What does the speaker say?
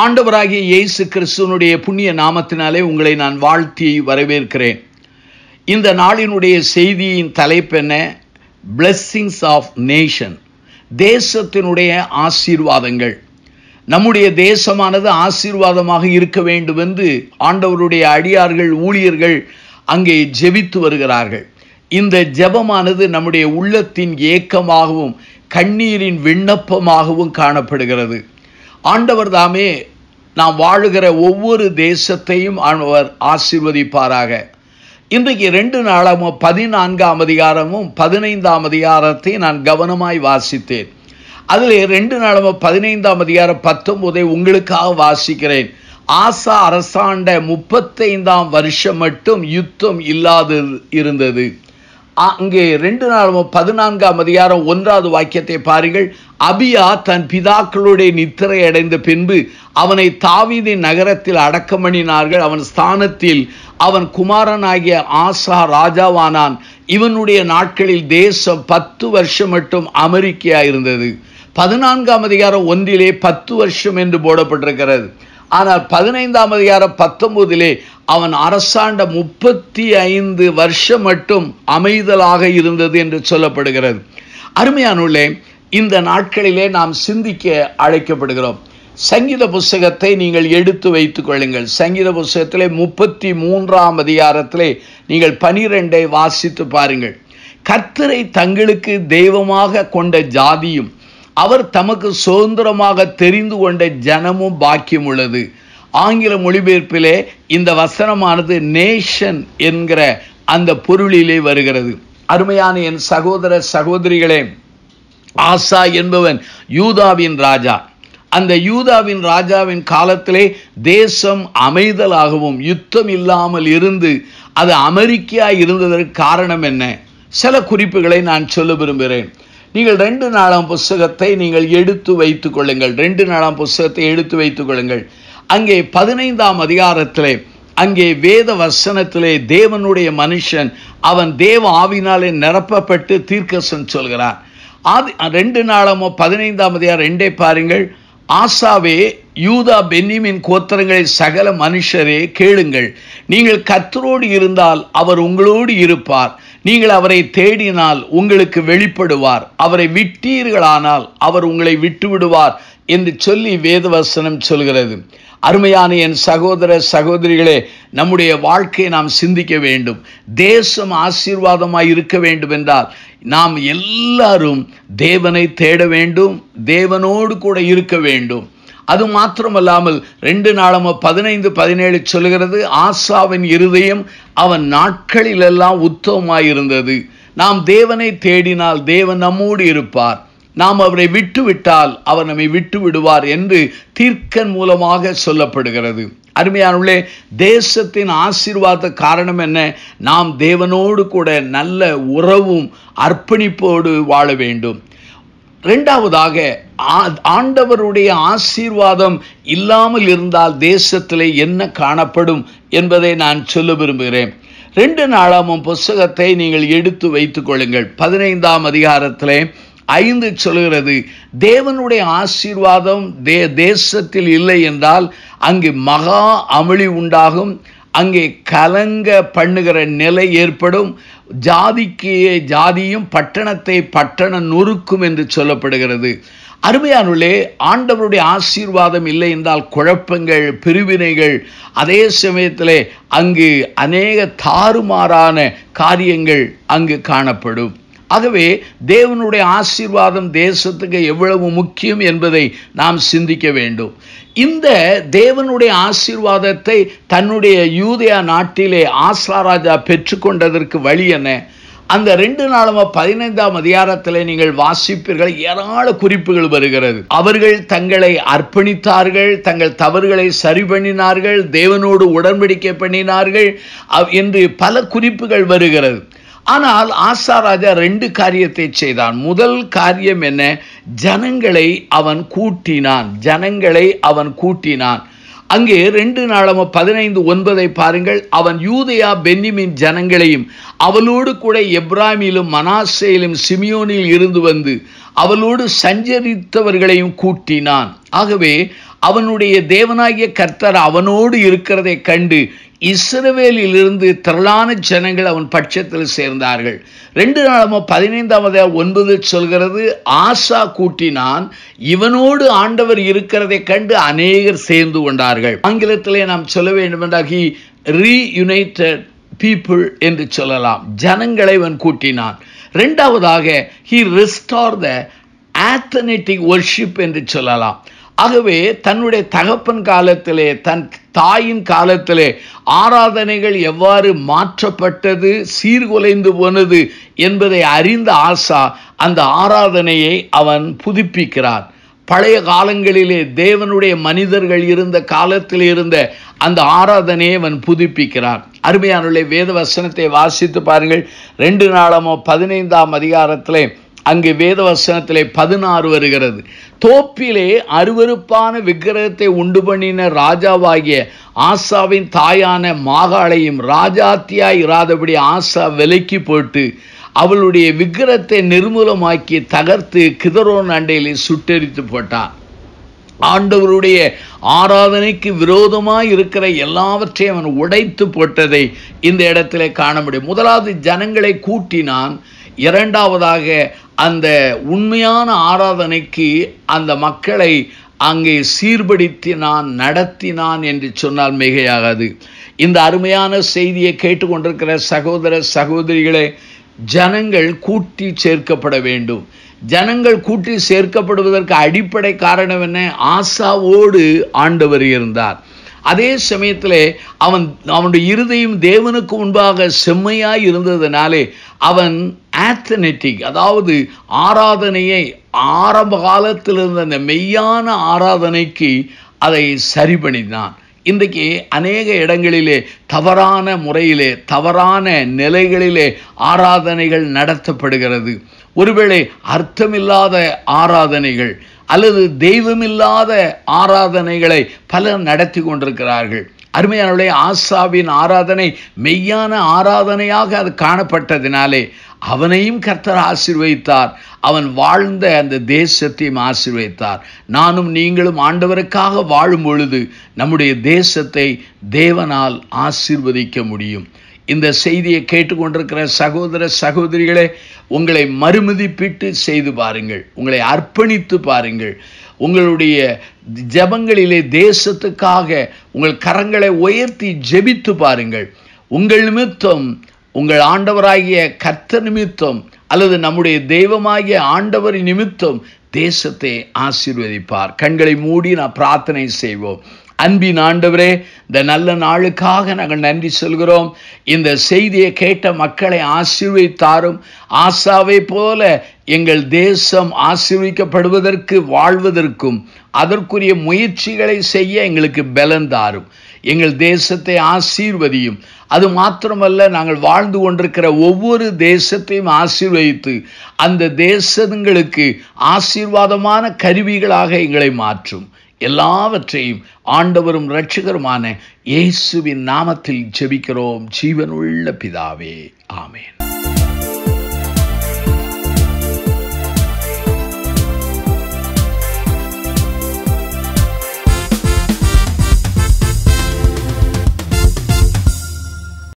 ஆண்டவராகிய இயேசு கிறிஸ்துவனுடைய புண்ணிய நாமத்தினாலே உங்களை நான் வாழ்த்தி வரவேற்கிறேன் இந்த நாளினுடைய செய்தியின் தலைப்பு என்ன பிளெஸ்ஸிங்ஸ் ஆஃப் நேஷன் தேசத்தினுடைய ஆசீர்வாதங்கள் நம்முடைய தேசமானது ஆசீர்வாதமாக இருக்க வேண்டும் என்று ஆண்டவருடைய அடியார்கள் ஊழியர்கள் அங்கே ஜெபித்து வருகிறார்கள் இந்த ஜெபமானது நம்முடைய உள்ளத்தின் ஏக்கமாகவும் கண்ணீரின் விண்ணப்பமாகவும் காணப்படுகிறது ஆண்டவர் தாமே நாம் வாழுகிற ஒவ்வொரு தேசத்தையும் அவர் ஆசீர்வதிப்பாராக இன்றைக்கு ரெண்டு நாளாகவும் பதினான்காம் அதிகாரமும் பதினைந்தாம் அதிகாரத்தை நான் கவனமாய் வாசித்தேன் அதில் ரெண்டு நாளாகவும் பதினைந்தாம் அதிகாரம் பத்தொன்பதை உங்களுக்காக வாசிக்கிறேன் ஆசா அரசாண்ட முப்பத்தைந்தாம் வருஷம் மட்டும் யுத்தம் இல்லாது இருந்தது அங்கே ரெண்டு நாளும் பதினான்காம் அதிகாரம் ஒன்றாவது வாக்கியத்தை பாருங்கள் அபியா தன் பிதாக்களுடைய நித்திரை அடைந்த பின்பு அவனை தாவீதின் நகரத்தில் அடக்கம் பண்ணினார்கள் அவன் ஸ்தானத்தில் அவன் குமாரனாகிய ஆசா ராஜாவானான் இவனுடைய நாட்களில் தேசம் பத்து வருஷம் மட்டும் அமெரிக்கையா இருந்தது பதினான்காம் அதிகாரம் ஒன்றிலே பத்து வருஷம் என்று போடப்பட்டிருக்கிறது ஆனால் பதினைந்தாம் அதிகாரம் பத்தொன்பதிலே அவன் அரசாண்ட முப்பத்தி ஐந்து வருஷம் மட்டும் அமைதலாக இருந்தது என்று சொல்லப்படுகிறது அருமையானுள்ளே இந்த நாட்களிலே நாம் சிந்திக்க அழைக்கப்படுகிறோம் சங்கீத புஸ்தகத்தை நீங்கள் எடுத்து வைத்துக் கொள்ளுங்கள் சங்கீத புஸ்தகத்திலே முப்பத்தி மூன்றாம் அதிகாரத்திலே நீங்கள் பனிரெண்டை வாசித்து பாருங்கள் கர்த்தரை தங்களுக்கு தெய்வமாக கொண்ட ஜாதியும் அவர் தமக்கு சுதந்திரமாக தெரிந்து கொண்ட ஜனமும் பாக்கியம் உள்ளது ஆங்கில மொழிபெயர்ப்பிலே இந்த வசனமானது நேஷன் என்கிற அந்த பொருளிலே வருகிறது அருமையான என் சகோதர சகோதரிகளே ஆசா என்பவன் யூதாவின் ராஜா அந்த யூதாவின் ராஜாவின் காலத்திலே தேசம் அமைதலாகவும் யுத்தம் இல்லாமல் இருந்து அது அமெரிக்கா இருந்ததற்கு காரணம் என்ன சில குறிப்புகளை நான் சொல்ல விரும்புகிறேன் நீங்கள் ரெண்டு நாளாம் புஸ்தகத்தை நீங்கள் எடுத்து வைத்துக் கொள்ளுங்கள் ரெண்டு நாளாம் புஸ்தகத்தை எடுத்து வைத்துக் கொள்ளுங்கள் அங்கே பதினைந்தாம் அதிகாரத்திலே அங்கே வேத வசனத்திலே தேவனுடைய மனுஷன் அவன் தேவ ஆவினாலே நிரப்பப்பட்டு தீர்க்கசன் சொல்கிறார் ஆதி ரெண்டு நாளமோ பதினைந்தாம் அதிகாரம் ரெண்டே பாருங்கள் ஆசாவே யூதா பென்னிமின் கோத்திரங்களை சகல மனுஷரே கேளுங்கள் நீங்கள் கத்தரோடு இருந்தால் அவர் உங்களோடு இருப்பார் நீங்கள் அவரை தேடினால் உங்களுக்கு வெளிப்படுவார் அவரை விட்டீர்களானால் அவர் உங்களை விட்டு விடுவார் என்று சொல்லி வேதவசனம் சொல்கிறது அருமையான என் சகோதர சகோதரிகளே நம்முடைய வாழ்க்கையை நாம் சிந்திக்க வேண்டும் தேசம் ஆசீர்வாதமாய் இருக்க வேண்டும் என்றால் நாம் எல்லாரும் தேவனை தேட வேண்டும் தேவனோடு கூட இருக்க வேண்டும் அது மாத்திரமல்லாமல் ரெண்டு நாளமோ பதினைந்து பதினேழு சொல்கிறது ஆசாவின் இருதயம் அவன் நாட்களிலெல்லாம் உத்தவமாயிருந்தது நாம் தேவனை தேடினால் தேவன் நம்மோடு இருப்பார் நாம் அவரை விட்டு விட்டால் அவர் நம்மை விட்டு விடுவார் என்று தீர்க்கன் மூலமாக சொல்லப்படுகிறது அருமையானுள்ளே தேசத்தின் ஆசீர்வாத காரணம் என்ன நாம் தேவனோடு கூட நல்ல உறவும் அர்ப்பணிப்போடு வாழ வேண்டும் ரெண்டாவதாக ஆண்டவருடைய ஆசீர்வாதம் இல்லாமல் இருந்தால் தேசத்திலே என்ன காணப்படும் என்பதை நான் சொல்ல விரும்புகிறேன் ரெண்டு நாளாமும் புஸ்தகத்தை நீங்கள் எடுத்து வைத்துக் கொள்ளுங்கள் பதினைந்தாம் அதிகாரத்திலே ஐந்து சொல்கிறது தேவனுடைய ஆசீர்வாதம் தே தேசத்தில் இல்லை என்றால் அங்கு மகா அமளி உண்டாகும் அங்கே கலங்க பண்ணுகிற நிலை ஏற்படும் ஜாதிக்கு ஜாதியும் பட்டணத்தை பட்டணம் நொறுக்கும் என்று சொல்லப்படுகிறது அருமையானுள்ளே ஆண்டவருடைய ஆசீர்வாதம் இல்லை என்றால் குழப்பங்கள் பிரிவினைகள் அதே சமயத்திலே அங்கு அநேக தாறுமாறான காரியங்கள் அங்கு காணப்படும் ஆகவே தேவனுடைய ஆசீர்வாதம் தேசத்துக்கு எவ்வளவு முக்கியம் என்பதை நாம் சிந்திக்க வேண்டும் இந்த தேவனுடைய ஆசீர்வாதத்தை தன்னுடைய யூதயா நாட்டிலே ஆஸ்லாராஜா பெற்றுக்கொண்டதற்கு வழி என்ன அந்த ரெண்டு நாளும் பதினைந்தாம் அதிகாரத்தில் நீங்கள் வாசிப்பீர்கள் ஏராள குறிப்புகள் வருகிறது அவர்கள் தங்களை அர்ப்பணித்தார்கள் தங்கள் தவறுகளை சரி பண்ணினார்கள் தேவனோடு உடன்படிக்கை பண்ணினார்கள் என்று பல குறிப்புகள் வருகிறது ஆனால் ஆசா ராஜா ரெண்டு காரியத்தை செய்தான் முதல் காரியம் என்ன ஜனங்களை அவன் கூட்டினான் ஜனங்களை அவன் கூட்டினான் அங்கே ரெண்டு நாளம பதினைந்து ஒன்பதை பாருங்கள் அவன் யூதயா பென்னிமின் ஜனங்களையும் அவளோடு கூட எப்ராமிலும் மனாசேயிலும் சிமியோனில் இருந்து வந்து அவளோடு சஞ்சரித்தவர்களையும் கூட்டினான் ஆகவே அவனுடைய தேவனாகிய கர்த்தர் அவனோடு இருக்கிறதை கண்டு இஸ்ரவேலிலிருந்து திரளான ஜனங்கள் அவன் பட்சத்தில் சேர்ந்தார்கள் ரெண்டு நாளமோ பதினைந்தாவது ஒன்பது சொல்கிறது ஆசா கூட்டினான் இவனோடு ஆண்டவர் இருக்கிறதை கண்டு அநேகர் சேர்ந்து கொண்டார்கள் ஆங்கிலத்திலே நாம் சொல்ல வேண்டும் என்றால் ஹி ரீயுனைட்டட் பீப்புள் என்று சொல்லலாம் ஜனங்களை அவன் கூட்டினான் ரெண்டாவதாக ஹி ரெஸ்டார் த ஆத்தனெட்டிக் ஒர்ஷிப் என்று சொல்லலாம் ஆகவே தன்னுடைய தகப்பன் காலத்திலே தன் தாயின் காலத்திலே ஆராதனைகள் எவ்வாறு மாற்றப்பட்டது சீர்குலைந்து போனது என்பதை அறிந்த ஆசா அந்த ஆராதனையை அவன் புதுப்பிக்கிறான் பழைய காலங்களிலே தேவனுடைய மனிதர்கள் இருந்த காலத்தில் இருந்த அந்த ஆராதனையை அவன் புதுப்பிக்கிறான் அருமையானுள்ள வேத வசனத்தை வாசித்து பாருங்கள் ரெண்டு நாளமோ பதினைந்தாம் அதிகாரத்திலே அங்கு வேதவசனத்திலே பதினாறு வருகிறது தோப்பிலே அருவருப்பான விக்கிரகத்தை உண்டு பண்ணின ராஜாவாகிய ஆசாவின் தாயான மாகாளையும் ராஜாத்தியாய் இராதபடி ஆசா விலைக்கு போட்டு அவளுடைய விக்கிரத்தை நிர்மூலமாக்கி தகர்த்து கிதரோன் அண்டையிலே சுட்டெரித்து போட்டான் ஆண்டவருடைய ஆராதனைக்கு விரோதமாய் இருக்கிற எல்லாவற்றையும் அவன் உடைத்து போட்டதை இந்த இடத்துல காண முடியும் முதலாவது ஜனங்களை கூட்டினான் இரண்டாவதாக அந்த உண்மையான ஆராதனைக்கு அந்த மக்களை அங்கே சீர்படுத்தினான் நடத்தினான் என்று சொன்னால் மிகையாகாது இந்த அருமையான செய்தியை கேட்டுக்கொண்டிருக்கிற சகோதர சகோதரிகளே ஜனங்கள் கூட்டி சேர்க்கப்பட வேண்டும் ஜனங்கள் கூட்டி சேர்க்கப்படுவதற்கு அடிப்படை காரணம் என்ன ஆசாவோடு ஆண்டவர் இருந்தார் அதே சமயத்திலே அவன் அவனுடைய இருதையும் தேவனுக்கு முன்பாக செம்மையாய் இருந்ததுனாலே அவன் ஆத்தனெட்டிக் அதாவது ஆராதனையை ஆரம்ப காலத்தில் இருந்த அந்த மெய்யான ஆராதனைக்கு அதை சரி பண்ணினான் இன்றைக்கு அநேக இடங்களிலே தவறான முறையிலே தவறான நிலைகளிலே ஆராதனைகள் நடத்தப்படுகிறது ஒருவேளை அர்த்தமில்லாத ஆராதனைகள் அல்லது தெய்வமில்லாத ஆராதனைகளை பலர் நடத்தி கொண்டிருக்கிறார்கள் அருமையானுடைய ஆசாவின் ஆராதனை மெய்யான ஆராதனையாக அது காணப்பட்டதினாலே அவனையும் கர்த்தர் ஆசிர்வதித்தார் அவன் வாழ்ந்த அந்த தேசத்தையும் ஆசிர்வதித்தார் நானும் நீங்களும் ஆண்டவருக்காக வாழும் பொழுது நம்முடைய தேசத்தை தேவனால் ஆசிர்வதிக்க முடியும் இந்த செய்தியை கேட்டுக்கொண்டிருக்கிற சகோதர சகோதரிகளே உங்களை மறுமதிப்பிட்டு செய்து பாருங்கள் உங்களை அர்ப்பணித்து பாருங்கள் உங்களுடைய ஜபங்களிலே தேசத்துக்காக உங்கள் கரங்களை உயர்த்தி ஜெபித்து பாருங்கள் உங்கள் நிமித்தம் உங்கள் ஆண்டவராகிய கர்த்த நிமித்தம் அல்லது நம்முடைய தெய்வமாகிய ஆண்டவர் நிமித்தம் தேசத்தை ஆசீர்வதிப்பார் கண்களை மூடி நான் பிரார்த்தனை செய்வோம் அன்பின் ஆண்டவரே இந்த நல்ல நாளுக்காக நாங்கள் நன்றி சொல்கிறோம் இந்த செய்தியை கேட்ட மக்களை ஆசீர்வதித்தாரும் ஆசாவை போல எங்கள் தேசம் ஆசீர்விக்கப்படுவதற்கு வாழ்வதற்கும் அதற்குரிய முயற்சிகளை செய்ய எங்களுக்கு பலன் தாரும் எங்கள் தேசத்தை ஆசீர்வதியும் அது மாத்திரமல்ல நாங்கள் வாழ்ந்து கொண்டிருக்கிற ஒவ்வொரு தேசத்தையும் ஆசீர்வதித்து அந்த தேசங்களுக்கு ஆசீர்வாதமான கருவிகளாக எங்களை மாற்றும் எல்லாவற்றையும் ஆண்டவரும் இரட்சகருமான இயேசுவின் நாமத்தில் ஜெபிக்கிறோம் ஜீவனுள்ள பிதாவே ஆமேன்